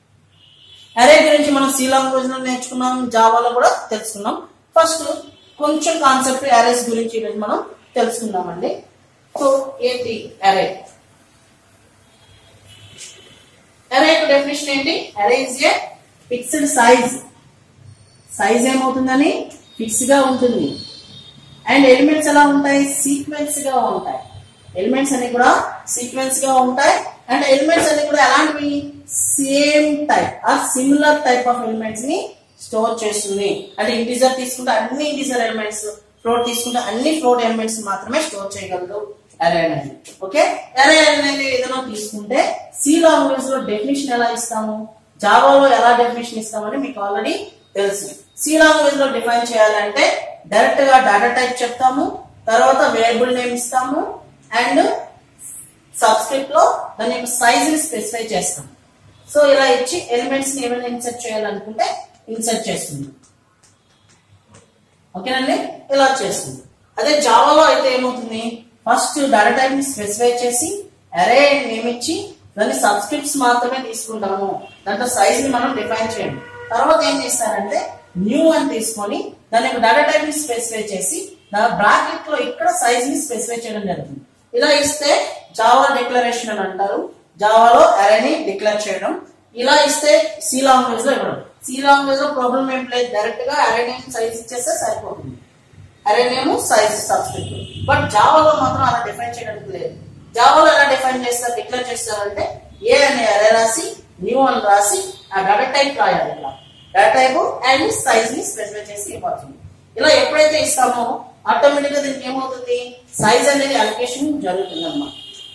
అరే గురించి మనం సి లాంగ్వేజ్ లో నేర్చుకున్నాం జావాలో కూడా తెలుసుకున్నాం ఫస్ట్ కొంచెం కాన్సెప్ట్ అరేస్ గురించి ఈరోజు మనం తెలుసుకుందామండి సో ఏంటి అరే అరే యొక్క డెఫినేషన్ ఏంటి array is a fixed size size ఏమవుతుందని ఫిక్స్ గా ఉంటుంది అండ్ ఎలిమెంట్స్ ఎలా ఉంటాయి సీక్వెన్స్ గా ఉంటాయి ఎలిమెంట్స్ అన్ని కూడా సీక్వెన్స్ గా ఉంటాయి అండ్ ఎలిమెంట్స్ అన్ని కూడా ఎలాంటివి same type or similar type of elements ని స్టోర్ చేస్తుంది అంటే ఇంటీజర్ తీసుకుంటే అన్ని ఇంటీజర్ ఎలిమెంట్స్ ఫ్లోట్ తీసుకుంటే అన్ని ఫ్లోట్ ఎలిమెంట్స్ మాత్రమే స్టోర్ చేయగలదు అరే అనేది ఓకే అరే అనేది ఏదైనా తీసుకుంటే సి లాంగ్వేజ్ లో డెఫినేషన్ ఎలా ఇస్తాము జావాలో ఎలా డెఫినేషన్ ఇస్తామని మీకు ఆల్రెడీ తెలుసు సి లాంగ్వేజ్ లో డిఫైన్ చేయాలంటే డైరెక్ట్ గా డేటా టైప్ చెప్తాము తర్వాత వేరియబుల్ నేమ్ ఇస్తాము అండ్ సబ్స్క్రిప్ట్ లో దాని యొక్క సైజ్ ని స్పెసిఫై చేస్తాం సో ఇలా ఇచ్చి ఎలిమెంట్స్ ని ఏమైనా ఇన్సర్ట్ చేయాలనుకుంటే ఇన్సర్ట్ చేస్తుంది ఓకేనండి ఇలా చేస్తుంది అదే జావాలో అయితే ఏమవుతుంది ఫస్ట్ డేటా టైప్ ని స్పెసిఫై చేసి అరే నేమ్ ఇచ్చి దాన్ని సబ్స్క్రిప్ట్స్ మాత్రమే తీసుకుంటాము దాంట్లో సైజ్ ని మనం డిఫైన్ చేయండి తర్వాత ఏం చేస్తారంటే న్యూ అని తీసుకొని దాని యొక్క డేటా టైప్ ని స్పెసిఫై చేసి దాని బ్రాకెట్ లో ఇక్కడ సైజ్ ని స్పెసిఫై చేయడం జరుగుతుంది ఇలా ఇస్తే జావా డిక్లరేషన్ అని అంటారు జావాలో అరేని డిక్లేర్ చేయడం ఇలా ఇస్తే సి లాంగ్వేజ్ లో ఇవ్వడం సి లాంగ్వేజ్ లో ప్రాబ్లం ఏం లేదు డైరెక్ట్ గా అరే నేమ్ సైజ్ ఇచ్చేస్తే సరిపోతుంది array name size subscript but జావాలో మాత్రం అలా డిఫైన్ చేయడానికి లేదు జావాలో ఎలా డిఫైన్ చేస్తారు డిక్లేర్ చేస్తారంటే ఏ అనే అరే రాసి న్యూ అని రాసి ఆ డేటా టైప్ రాయాలి ఇలా డేటా టైప్ అండ్ సైజ్ ని స్పెసిఫై చేసి ఇవ్వాలి ఇలా ఎప్పుడైతే ఇస్తామో ఆటోమేటిక్ గా దీనికి ఏమవుతుంది సైజ్ అనేది అలొకేషన్ జరుగుతుంది అన్నమాట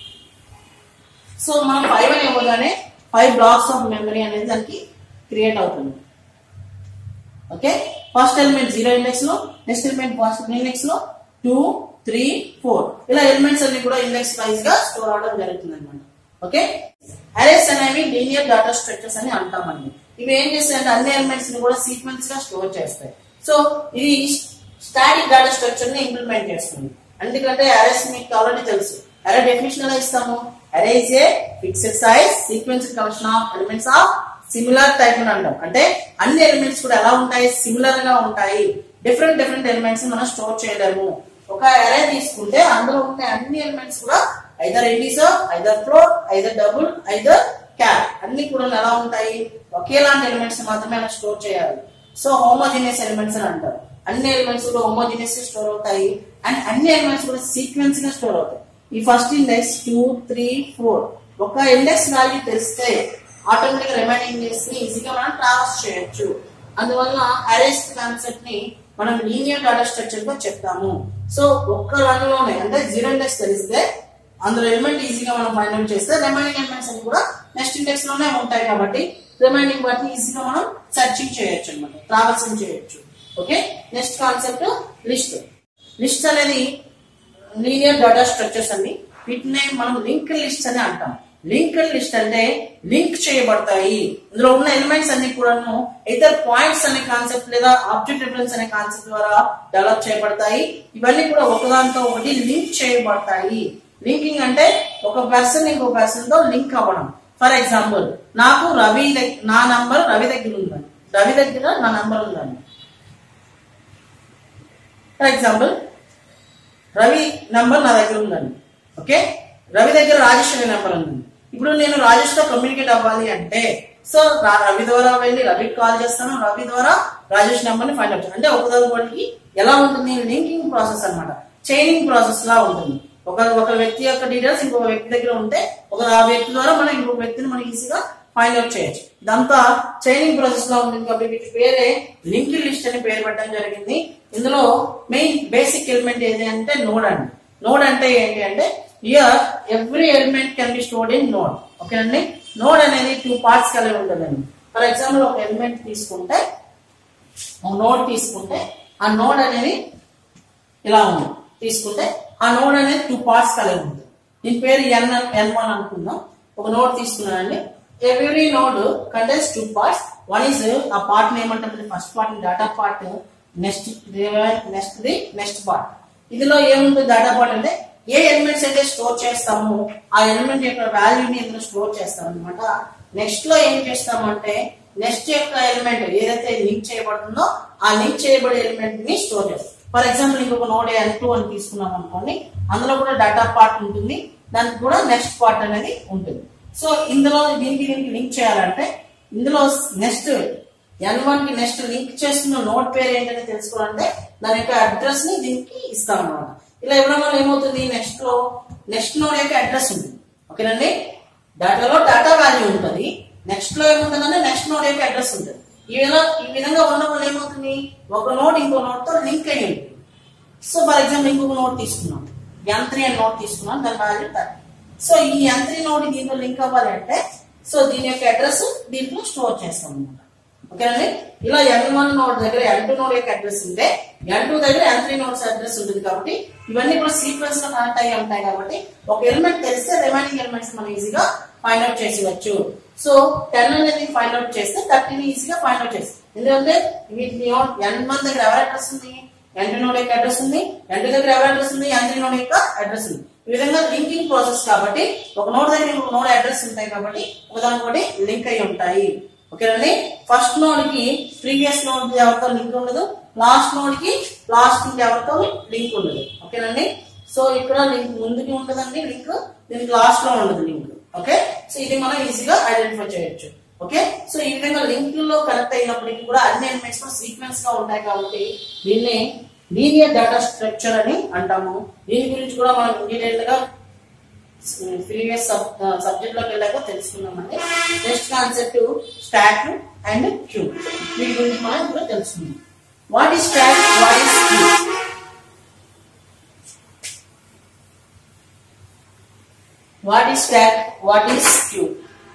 సో మనం ఫైవ్ అని ఇవ్వగానే ఫైవ్ బ్లాక్స్ ఆఫ్ మెమరీ అనేది దానికి క్రియేట్ అవుతుంది okay first element zero index లో నెక్స్ట్ ఎలిమెంట్ ఫస్ట్ ఇండెక్స్ లో టూ త్రీ ఫోర్ ఇలా ఎలిమెంట్స్ అన్ని కూడా ఇండెక్స్ వైజ్ గా స్టోర్ అవడం జరుగుతుంది అనమాట ఓకే అరేస్ అనేవి లీనియర్ డేటా స్ట్రక్చర్స్ అని అంటామండి ఇవి ఏం చేస్తాయంటే అన్ని ఎలిమెంట్స్ ని కూడా సీక్వెన్స్ గా స్టోర్ చేస్తాయి సో ఇది స్టాటిక్ డేటా స్ట్రక్చర్ ని ఇంప్లిమెంట్ చేస్తుంది ఎందుకంటే అరేస్ మీకు ఆల్రెడీ తెలుసు అరే డెఫినేషన్ ఎలా ఇస్తాము array is a fixed size sequence collection of elements of similar type అని అంటాం అంటే అన్ని ఎలిమెంట్స్ కూడా ఎలా ఉంటాయి సిమిలర్ గా ఉంటాయి డిఫరెంట్ డిఫరెంట్ ఎలిమెంట్స్ మనం స్టోర్ చేయలేము ఒక అరే తీసుకుంటే అందులో ఉండే అన్ని ఎలిమెంట్స్ కూడా either integer either float either double either క్యాప్ అన్ని కూడా ఎలా ఉంటాయి ఒకేలాంటి ఎలిమెంట్స్ మాత్రమే మనం స్టోర్ చేయాలి సో హోమోజినియస్ ఎలిమెంట్స్ అని అంటారు అన్ని ఎలిమెంట్స్ కూడా హోమోజినియస్ స్టోర్ అవుతాయి అండ్ అన్ని ఎలిమెంట్స్ కూడా సీక్వెన్స్ గా స్టోర్ అవుతాయి ఈ first index two three four ఒక ఇండెక్స్ వాల్యూ తెలిస్తే ఆటోమేటిక్ రిమైనింగ్ ఇండెక్స్ ని ఈజీగా మనం ట్రావెల్స్ చేయొచ్చు అందువల్ల అరేస్ కాన్సెప్ట్ ని మనం లీనియర్ డేటా స్ట్రక్చర్ గా చెప్తాము సో ఒక్క రన్ లోనే అంటే జీరో ఇండెక్స్ తెలిస్తే అందులో ఎలిమెంట్ ఈజీగా మనం ఫైండ్ అవుట్ చేస్తే రిమైనింగ్ ఎలిమెంట్స్ అన్ని కూడా నెక్స్ట్ ఇండెక్స్ లోనే ఉంటాయి కాబట్టి రిమైనింగ్ వాటిని ఈజీగా మనం సెర్చింగ్ చేయొచ్చు అనమాట ట్రావెల్సింగ్ చేయొచ్చు okay next concept list list అనేది లీనియర్ డేటా స్ట్రక్చర్స్ అండి వీటిని మనం లింక్ లిస్ట్ అని అంటాం లింక్ లిస్ట్ అంటే లింక్ చేయబడతాయి ఇందులో ఉన్న ఎలిమెంట్స్ అన్ని కూడాను ఇతర పాయింట్స్ అనే కాన్సెప్ట్ లేదా ఆబ్జెక్ట్ రిఫరెన్స్ అనే కాన్సెప్ట్ ద్వారా డెవలప్ చేయబడతాయి ఇవన్నీ కూడా ఒకదాంతో ఒకటి లింక్ చేయబడతాయి లింకింగ్ అంటే ఒక పర్సన్ ఇంకో పర్సన్ తో లింక్ అవ్వడం ఫర్ ఎగ్జాంపుల్ నాకు రవి దగ్గ- నా నంబర్ రవి దగ్గర ఉందండి రవి దగ్గర నా నంబర్ ఉందండి ఫర్ ఎగ్జాంపుల్ రవి నంబర్ నా దగ్గర ఉందండి ఓకే రవి దగ్గర రాజేష్ అనే నెంబర్ ఉందండి ఇప్పుడు నేను రాజేష్ తో కమ్యూనికేట్ అవ్వాలి అంటే సో రా- రవి ద్వారా వెళ్ళి రవికి కాల్ చేస్తాను రవి ద్వారా రాజేష్ నెంబర్ ని ఫైండ్ అవుట్ అంటే ఒకదాని వాటికి ఎలా ఉంటుంది లింకింగ్ ప్రాసెస్ అన్నమాట చైనింగ్ ప్రాసెస్ లా ఉంటుంది ఒక ఒక వ్యక్తి యొక్క డీటెయిల్స్ ఇంకొక వ్యక్తి దగ్గర ఉంటే ఒక ఆ వ్యక్తి ద్వారా మనం ఇంకొక వ్యక్తిని మనం ఈజీగా ఫైండ్ అవుట్ చేయొచ్చు ఇదంతా చైనింగ్ ప్రాసెస్ లో ఉంటుంది కాబట్టి వీటి పేరే లింక్ లిస్ట్ అని పేరు పెట్టడం జరిగింది ఇందులో మెయిన్ బేసిక్ ఎలిమెంట్ ఏది అంటే నోడ్ అండి నోడ్ అంటే ఏంటి అంటే here every element can be stored in node ఓకేనండి నోడ్ అనేది టూ పార్ట్స్ కలిగి ఉంటుందండి ఫర్ ఎగ్జాంపుల్ ఒక ఎలిమెంట్ తీసుకుంటే ఒక నోడ్ తీసుకుంటే ఆ నోడ్ అనేది ఇలా ఉంది తీసుకుంటే ఆ నోడ్ అనేది టూ పార్ట్స్ కలిగి ఉంటుంది దీని పేరు ఎన్ ఎన్ వన్ అనుకుందాం ఒక నోడ్ తీసుకున్నానండి every node contains two parts one is ఆ పార్ట్ ఏమంటారు first part data part next next the next part ఇందులో ఏముంటుంది డేటా పార్ట్ అంటే ఏ ఎలిమెంట్స్ అయితే స్టోర్ చేస్తామో ఆ ఎలిమెంట్ యొక్క వాల్యూని ఇందులో స్టోర్ చేస్తాం అనమాట నెక్స్ట్ లో ఏం చేస్తామంటే నెక్స్ట్ యొక్క ఎలిమెంట్ ఏదైతే లింక్ చేయబడుతుందో ఆ లింక్ చేయబడే ఎలిమెంట్ ని స్టోర్ చేస్తాం ఫర్ ఎగ్జాంపుల్ ఇంకొక నోడ్ ఎన్ టూ అని తీసుకున్నాం అనుకోండి అందులో కూడా డేటా పార్ట్ ఉంటుంది దానికి కూడా నెక్స్ట్ పార్ట్ అనేది ఉంటుంది సో ఇందులో దీనికి దీనికి లింక్ చేయాలంటే ఇందులో నెక్స్ట్ ఎన్ వన్ కి నెక్స్ట్ లింక్ చేస్తున్న నోడ్ పేరు ఏంటని తెలుసుకోవాలంటే దాని యొక్క అడ్రస్ ని దీనికి ఇస్తాం అనమాట ఇలా ఇవ్వడం వల్ల ఏమవుతుంది నెక్స్ట్ లో నెక్స్ట్ నోడ్ యొక్క అడ్రస్ ఉంటుంది ఓకేనండి డేటాలో డేటా వాల్యూ ఉంటుంది నెక్స్ట్ లో ఏముంటుందంటే నెక్స్ట్ నోడ్ యొక్క అడ్రస్ ఉంటుంది ఈ విధంగా ఈ విధంగా ఉండడం వల్ల ఏమవుతుంది ఒక నోడ్ ఇంకో నోడ్ తో లింక్ అయ్యి ఉంటుంది సో ఫర్ ఎగ్జాంపుల్ ఇంకొక నోట్ తీసుకున్నాం ఎన్ త్రీ అని నోట్ తీసుకున్నాం దాని వాల్యూ థర్టీ సో ఈ ఎన్ త్రీ నోట్ దీంట్లో లింక్ అవ్వాలి అంటే సో దీని యొక్క అడ్రస్ దీంట్లో స్టోర్ చేస్తాం అనమాట ఓకేనండి ఇలా ఎన్ వన్ నోడ్ దగ్గర ఎన్ టూ నోడ్ యొక్క అడ్రస్ ఉంటే ఎన్ టూ దగ్గర ఎన్ త్రీ నోడ్స్ అడ్రస్ ఉంటుంది కాబట్టి ఇవన్నీ కూడా సీక్వెన్స్ లో కనెక్ట్ అయ్యి ఉంటాయి కాబట్టి ఒక ఎలిమెంట్ తెలిస్తే రిమైనింగ్ ఎలిమెంట్స్ మనం ఈజీగా ఫైండ్ అవుట్ చేసేవచ్చు సో టెన్ అనేది ఫైండ్ అవుట్ చేస్తే థర్టీని ఈజీగా ఫైండ్ అవుట్ చేస్తాం ఎందుకంటే వీటిని ఎన్ వన్ దగ్గర ఎవరి అడ్రస్ ఉంది ఎన్ టూ నోడ్ యొక్క అడ్రస్ ఉంది ఎన్ టూ దగ్గర ఎవరి అడ్రస్ ఉంది ఎన్ త్రీ నోడ్ యొక్క అడ్రస్ ఉంది ఈ విధంగా లింకింగ్ ప్రాసెస్ కాబట్టి ఒక నోడ్ దగ్గర ఇంకొక నోడ్ అడ్రస్ ఉంటాయి కాబట్టి ఒకదానికొకటి లింక్ అయి ఉంటాయి ఓకేనండి ఫస్ట్ నోడ్ కి ప్రీవియస్ నోడ్ ఎవరితో లింక్ ఉండదు లాస్ట్ నోడ్ కి లాస్ట్ నోడ్ ఎవరితో లింక్ ఉండదు ఓకేనండి సో ఇక్కడ లింక్ ముందుకి ఉండదండి లింక్ దీనికి లాస్ట్ లో ఉండదు లింక్ ఓకే సో ఇది మనం ఈజీగా ఐడెంటిఫై చేయొచ్చు ఓకే సో ఈ విధంగా లింక్ లో కనెక్ట్ అయినప్పటికీ కూడా అన్ని ఎలిమెంట్స్ సీక్వెన్స్ గా ఉంటాయి కాబట్టి దీన్ని లీనియర్ డేటా స్ట్రక్చర్ అని అంటాము దీని గురించి కూడా మనం డీటెయిల్ గా ప్రీవియస్ సబ్జెక్ట్ లోకి వెళ్ళాక తెలుసుకున్నామండి next concept stack and queue వీటి గురించి మనం ఇప్పుడు తెలుసుకుందాం what is stack what is queue what is stack what is queue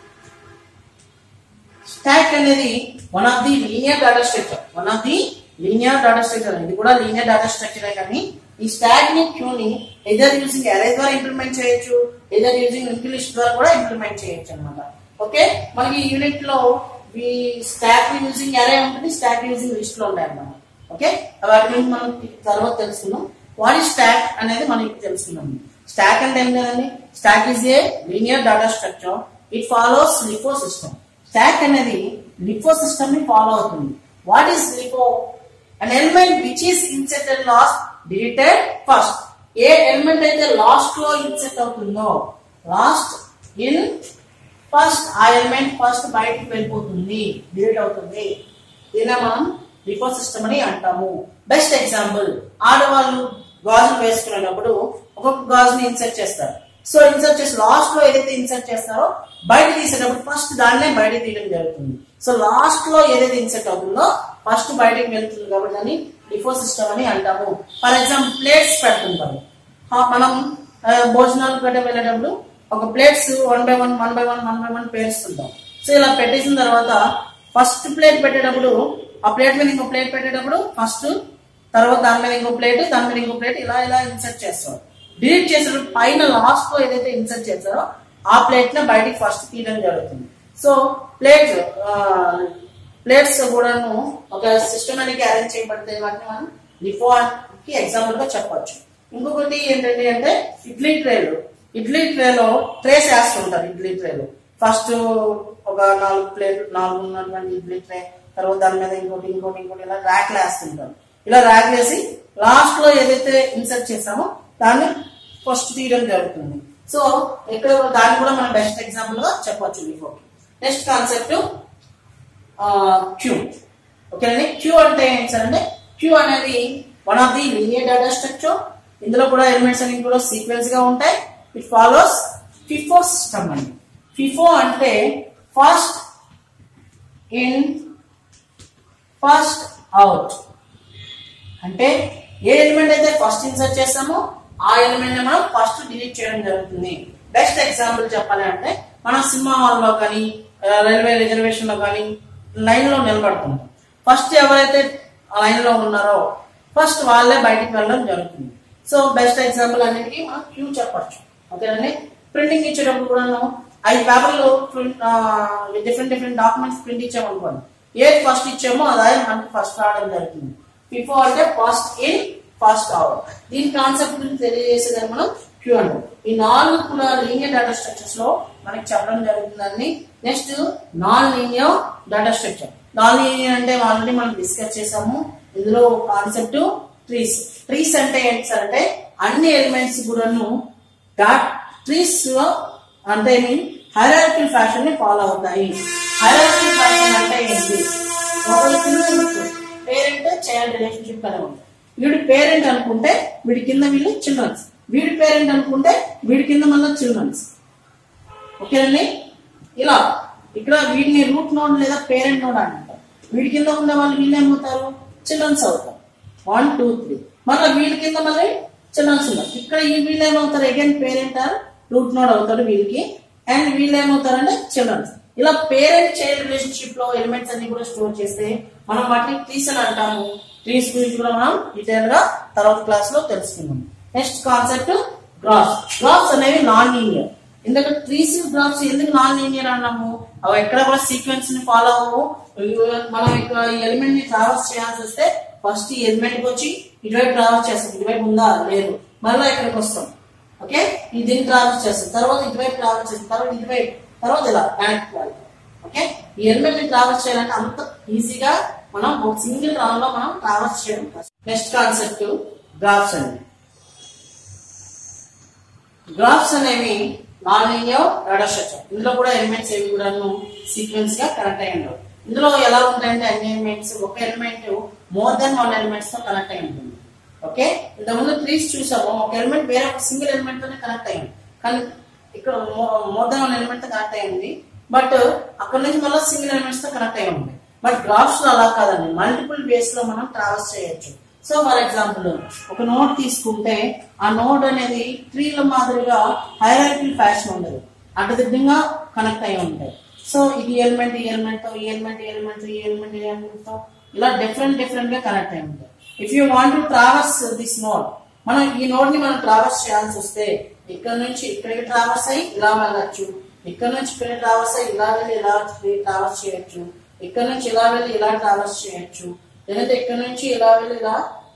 stack అనేది one of the linear data structure one of the linear data structure ఇది కూడా లీనియర్ డేటా స్ట్రక్చరే కానీ ఈ స్టాక్ ని క్యూ ని ఎదర్ యూజింగ్ అరే ద్వారా implement చేయొచ్చు ఎదర్ యూజింగ్ లింక్ లిస్ట్ ద్వారా కూడా ఇంప్లిమెంట్ చేయొచ్చు అనమాట ఓకే మనకి ఈ యూనిట్ లో ఈ స్టాక్ యూజింగ్ అరే ఉంటుంది స్టాక్ యూజింగ్ లిస్ట్ లో ఉంటాయి అన్నమాట ఓకే వాటి గురించి మనం తర్వాత తెలుసుకుందాం వాట్ ఈస్ స్టాక్ అనేది మనం ఇప్పుడు తెలుసుకున్నాం స్టాక్ అంటే ఏం లేదండి stack is a linear data structure it follows LIFO system stack అనేది లిఫో సిస్టమ్ ని ఫాలో అవుతుంది what is LIFO an element which is inserted last deleted first ఏ ఎలిమెంట్ అయితే లాస్ట్ లో ఇన్సెట్ అవుతుందో లాస్ట్ ఇన్ ఫస్ట్ ఆ element first బయటికి వెళ్ళిపోతుంది డిలీట్ అవుతుంది దీన్ని మనం లిఫో సిస్టమ్ అని అంటాము బెస్ట్ ఎగ్జాంపుల్ ఆడవాళ్ళు గాజులు వేసుకునేటప్పుడు ఒక్కొక్క గాజుని ఇన్సర్ట్ చేస్తారు సో ఇన్సర్ట్ చేసి లాస్ట్ లో ఏదైతే ఇన్సర్ట్ చేస్తారో బయట తీసేటప్పుడు ఫస్ట్ దాన్నే బయట తీయడం జరుగుతుంది సో లాస్ట్ లో ఏదైతే ఇన్సర్ట్ అవుతుందో ఫస్ట్ బయటకు వెళ్తుంది కాబట్టి దాన్ని లిఫో సిస్టమ్ అని అంటాము ఫర్ ఎగ్జాంపుల్ ప్లేట్స్ పెడుతుంటారు ఆ, మనం ఆ, భోజనాలు పెట్టే వెళ్ళేటప్పుడు ఒక plates one by one one by one one by one పేరుస్తుంటాం సో ఇలా పెట్టేసిన తర్వాత ఫస్ట్ ప్లేట్ పెట్టేటప్పుడు ఆ ప్లేట్ మీద ఇంకో ప్లేట్ పెట్టేటప్పుడు ఫస్ట్ తర్వాత దాని మీద ఇంకో ప్లేట్ దాని మీద ఇంకో ప్లేట్ ఇలా ఇలా ఇన్సర్ట్ చేస్తారు డిలీట్ చేసేటప్పుడు పైన లాస్ట్ లో ఏదైతే ఇన్సర్ట్ చేస్తారో ఆ ప్లేట్ ని బయటికి ఫస్ట్ తీయడం జరుగుతుంది సో ప్లేట్ ప్లేట్స్ కూడాను ఒక సిస్టమేటిక్ అరేంజ్ చేయబడితే వాటిని మనం లిఫో కి ఎగ్జాంపుల్ గా చెప్పొచ్చు ఇంకొకటి ఏంటంటే అంటే ఇడ్లీ ట్రేలు ఇడ్లీ ట్రేలో ట్రేస్ వేస్తుంటారు ఇడ్లీ ట్రేలో ఫస్ట్ ఒక నాలుగు ప్లేట్ నాలుగు ఉన్నటువంటి ఇడ్లీ ట్రే తర్వాత దాని మీద ఇంకోటి ఇంకోటి ఇంకోటి ఇలా ర్యాక్లు వేస్తుంటారు ఇలా ర్యాక్ వేసి లాస్ట్ లో ఏదైతే ఇన్సర్ట్ చేసామో దాన్ని ఫస్ట్ తీయడం జరుగుతుంది సో ఇక్కడ దాన్ని కూడా మనం బెస్ట్ ఎగ్జాంపుల్ గా చెప్పొచ్చు లిఫో నెక్స్ట్ కాన్సెప్ట్ క్యూ ఓకేనండి క్యూ అంటే ఏంటి సార్ అంటే క్యూ అనేది one of the linear data structure ఇందులో కూడా ఎలిమెంట్స్ అన్ని కూడా సీక్వెన్స్ గా ఉంటాయి ఇట్ ఫాలోస్ ఫిఫో సిస్టమ్ అండి ఫిఫో అంటే ఫస్ట్ ఇన్ ఫస్ట్ అవుట్ అంటే ఏ ఎలిమెంట్ అయితే ఫస్ట్ ఇన్సర్ట్ చేస్తామో ఆ ఎలిమెంట్ ని మనం ఫస్ట్ డిలీట్ చేయడం జరుగుతుంది బెస్ట్ ఎగ్జాంపుల్ చెప్పాలి అంటే మనం సినిమా హాల్ లో కానీ రైల్వే రిజర్వేషన్ లో కానీ లైన్ లో నిలబడుతుంటాం ఫస్ట్ ఎవరైతే ఆ లైన్ లో ఉన్నారో ఫస్ట్ వాళ్ళే బయటికి వెళ్ళడం జరుగుతుంది సో బెస్ట్ ఎగ్జాంపుల్ అన్నిటికీ మనం క్యూ చెప్పచ్చు ఓకేనండి ప్రింటింగ్ ఇచ్చేటప్పుడు కూడాను ఐదు పేపర్లు డిఫరెంట్ డిఫరెంట్ డాక్యుమెంట్స్ ప్రింట్ ఇచ్చామనుకోండి ఏది ఫస్ట్ ఇచ్చామో అదే మనకి ఫస్ట్ రావడం జరుగుతుంది ఫిఫో అంటే ఫస్ట్ ఇన్ ఫస్ట్ అవుట్ దీని కాన్సెప్ట్ గురించి తెలియజేసేదని మనం క్యూ అంటాం ఈ నాలుగు కూడా లీనియర్ డేటా స్ట్రక్చర్స్ లో మనకి చెప్పడం జరుగుతుందండి next non linear data structure non linear అంటే ఆల్రెడీ మనం డిస్కస్ చేసాము ఇందులో కాన్సెప్ట్ ట్రీస్ ట్రీస్ అంటే ఏంటి సార్ అంటే అన్ని ఎలిమెంట్స్ కూడాను డాట్ ట్రీస్ లో అంటే మీన్ హైరార్కిల్ ఫ్యాషన్ ని ఫాలో అవుతాయి హైరార్కిల్ ఫ్యాషన్ అంటే ఏంటి ఒక పేరెంట్ చైల్డ్ రిలేషన్షిప్ కలిగి ఉంటుంది వీడి పేరెంట్ అనుకుంటే వీడి కింద వీళ్ళు చిల్డ్రన్స్ వీడి పేరెంట్ అనుకుంటే వీడి కింద మళ్ళీ చిల్డ్రన్స్ ఓకేనండి ఇలా ఇక్కడ వీడిని రూట్ నోడ్ లేదా పేరెంట్ నోడ్ అంటారు వీడి కింద ఉన్న వాళ్ళు వీళ్ళు ఏమవుతారు చిల్డ్రన్స్ అవుతారు వన్ టూ త్రీ మళ్ళీ వీడి కింద మళ్ళీ చిల్డ్రన్స్ ఉన్నారు ఇక్కడ ఈ వీళ్ళు ఏమవుతారు again parent or root node అవుతాడు వీళ్ళకి అండ్ వీళ్ళు ఏమవుతారంటే చిల్డ్రన్స్ ఇలా పేరెంట్ చైల్డ్ రిలేషన్షిప్ లో ఎలిమెంట్స్ అన్ని కూడా స్టోర్ చేస్తే మనం వాటిని ట్రీస్ అని అంటాము ట్రీస్ గురించి కూడా మనం డీటెయిల్ గా తర్వాత క్లాస్ లో తెలుసుకుందాం నెక్స్ట్ కాన్సెప్ట్ గ్రాఫ్స్ గ్రాఫ్స్ అనేవి నాన్ లీనియర్ ఎందుకంటే ట్రీస్ గ్రాఫ్స్ ఎందుకు నాన్ లీనియర్ అన్నాము అవి ఎక్కడ కూడా సీక్వెన్స్ ని ఫాలో అవ్వవు మనం ఇక్కడ ఈ ఎలిమెంట్ ని ట్రావెల్స్ చేయాల్సి వస్తే ఫస్ట్ ఈ ఎలిమెంట్ కి వచ్చి ఇటువైపు ట్రావెల్స్ చేస్తాం ఇటువైపు ఉందా లేదు మళ్ళీ ఇక్కడికి వస్తాం ఓకే ఈ దీన్ని ట్రావెల్స్ చేస్తాం తర్వాత ఇటువైపు ట్రావెల్స్ చేస్తాం తర్వాత ఇటువైపు తర్వాత ఇలా బ్యాక్ ఓకే ఈ ఎలిమెంట్ ని ట్రావెల్స్ చేయాలంటే అంత ఈజీగా మనం ఒక సింగిల్ రౌండ్ లో మనం ట్రావెల్స్ చేయడం నెక్స్ట్ కాన్సెప్ట్ గ్రాఫ్స్ అండి గ్రాఫ్స్ అనేవి నాన్ లీనియర్ డేటా స్ట్రక్చర్ ఇందులో కూడా ఎలిమెంట్స్ ఏవి కూడా సీక్వెన్స్ గా కనెక్ట్ అయి ఉండవు ఇందులో ఎలా ఉంటాయంటే అన్ని ఎలిమెంట్స్ ఒక element more than one elements తో కనెక్ట్ అయి ఉంటుంది ఓకే ఇంతకుముందు ట్రీస్ చూసాము ఒక ఎలిమెంట్ వేరే ఒక సింగిల్ ఎలిమెంట్ తోనే కనెక్ట్ అయ్యింది కానీ ఇక్కడ మోర్ దెన్ వన్ ఎలిమెంట్ తో కనెక్ట్ అయ్యింది బట్ అక్కడ నుంచి మళ్ళీ సింగిల్ ఎలిమెంట్స్ తో కనెక్ట్ అయి ఉంది బట్ గ్రాఫ్స్ లో అలా కాదండి మల్టిపుల్ వేస్ లో మనం ట్రావెల్స్ చేయొచ్చు సో ఫర్ ఎగ్జాంపుల్ ఒక నోట్ తీసుకుంటే ఆ నోట్ అనేది ట్రీల మాదిరిగా హైరార్కిల్ ఫ్యాషన్ ఉండదు అడ్డదిడ్డంగా కనెక్ట్ అయి ఉంటాయి సో ఇది ఎలిమెంట్ ఈ ఎలిమెంట్ తో ఈ ఎలిమెంట్ ఈ ఎలిమెంట్ ఈ ఎలిమెంట్ ఈ ఎలిమెంట్ తో ఇలా డిఫరెంట్ డిఫరెంట్ గా కనెక్ట్ అయి ఉంటాయి if you want to travels this node మనం ఈ నోడ్ ని మనం ట్రావెల్స్ చేయాల్సి వస్తే ఇక్కడ నుంచి ఇక్కడికి ట్రావెల్స్ అయ్యి ఇలా వెళ్ళచ్చు ఇక్కడ నుంచి ఇక్కడ ట్రావెల్స్ అయ్యి ఇలా వెళ్ళి ఇలా ట్రావెల్స్ చేయొచ్చు ఇక్కడ నుంచి ఇలా వెళ్ళి ఇలా ట్రావెల్స్ చేయొచ్చు లేదంటే ఇక్కడ నుంచి ఇలా వెళ్ళి ఇలా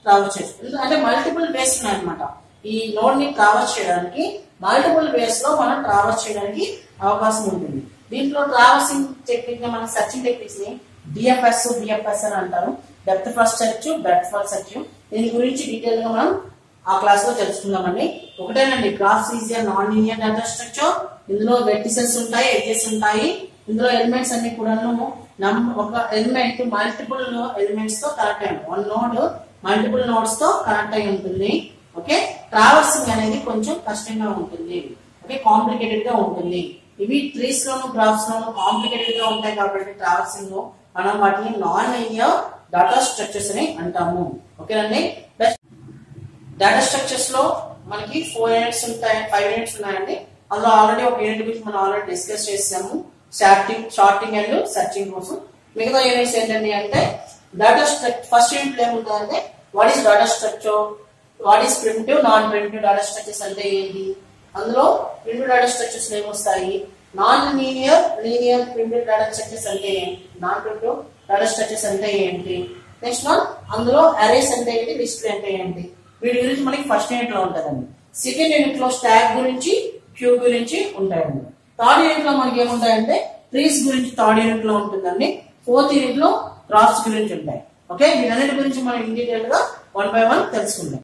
ట్రావెల్ చేయొచ్చు అంటే మల్టిపుల్ వేస్ ఉన్నాయన్నమాట ఈ నోడ్ ని ట్రావెల్స్ చేయడానికి మల్టిపుల్ వేస్ లో మనం ట్రావెల్స్ చేయడానికి అవకాశం ఉంటుంది దీంట్లో ట్రావెల్సింగ్ టెక్నిక్ ని మనం సర్చింగ్ టెక్నిక్స్ ని డిఎఫ్ఎస్ బిఎఫ్ఎస్ అని అంటారు depth first search breadth first search దీని గురించి డీటెయిల్ గా మనం ఆ క్లాస్ లో తెలుసుకుందామండి ఒకటేనండి graphs easier non linear data structure ఇందులో వెర్టిసెస్ ఉంటాయి ఎడ్జెస్ ఉంటాయి ఇందులో ఎలిమెంట్స్ అన్ని కూడాను నమ్ ఒక ఎలిమెంట్ మల్టిపుల్ ఎలిమెంట్స్ తో కనెక్ట్ అయ్యి వన్ నోడ్ మల్టిపుల్ నోడ్స్ తో కనెక్ట్ అయి ఉంటుంది ఓకే ట్రావర్సింగ్ అనేది కొంచెం కష్టంగా ఉంటుంది ఓకే కాంప్లికేటెడ్ గా ఉంటుంది ఇవి ట్రీస్ లోను గ్రాఫ్స్ లోను కాంప్లికేటెడ్ గా ఉంటాయి కాబట్టి ట్రావర్సింగ్ లో మనం వాటిని నాన్ లీనియర్ డేటా స్ట్రక్చర్స్ అని అంటాము ఓకేనండి ప్లస్ డేటా స్ట్రక్చర్స్ లో మనకి ఫోర్ యూనిట్స్ ఉంటాయి ఫైవ్ యూనిట్స్ ఉన్నాయండి అందులో ఆల్రెడీ ఒక యూనిట్ గురించి మనం ఆల్రెడీ డిస్కస్ చేసాము షార్టింగ్ షార్టింగ్ అండ్ సర్చింగ్ కోసం మిగతా యూనిట్స్ ఏంటండి అంటే డేటా స్ట్రక్చర్ ఫస్ట్ యూనిట్ ఏముంటుందంటే what is data structure what is primitive non primitive data structures అంటే ఏంటి అందులో ప్రిమిటివ్ డేటా స్ట్రక్చర్స్ ఏమొస్తాయి non linear linear primitive data structures అంటే ఏంటి నాన్ ప్రిమిటివ్ డేటా స్ట్రక్చర్స్ అంటే ఏంటి నెక్స్ట్ వన్ అందులో అరేస్ అంటే ఏంటి లిస్ట్ అంటే ఏంటి వీటి గురించి మనకి ఫస్ట్ యూనిట్ లో ఉంటుందండి సెకండ్ యూనిట్ లో స్టాక్ గురించి క్యూ గురించి ఉంటాయండి థర్డ్ యూనిట్ లో మనకి ఏముంటాయంటే ట్రీస్ గురించి థర్డ్ యూనిట్ లో ఉంటుందండి ఫోర్త్ యూనిట్ లో క్రాప్స్ గురించి ఉంటాయి ఓకే వీటన్నిటి గురించి మనం ఇన్ డీటెయిల్ గా వన్ బై వన్ తెలుసుకుందాం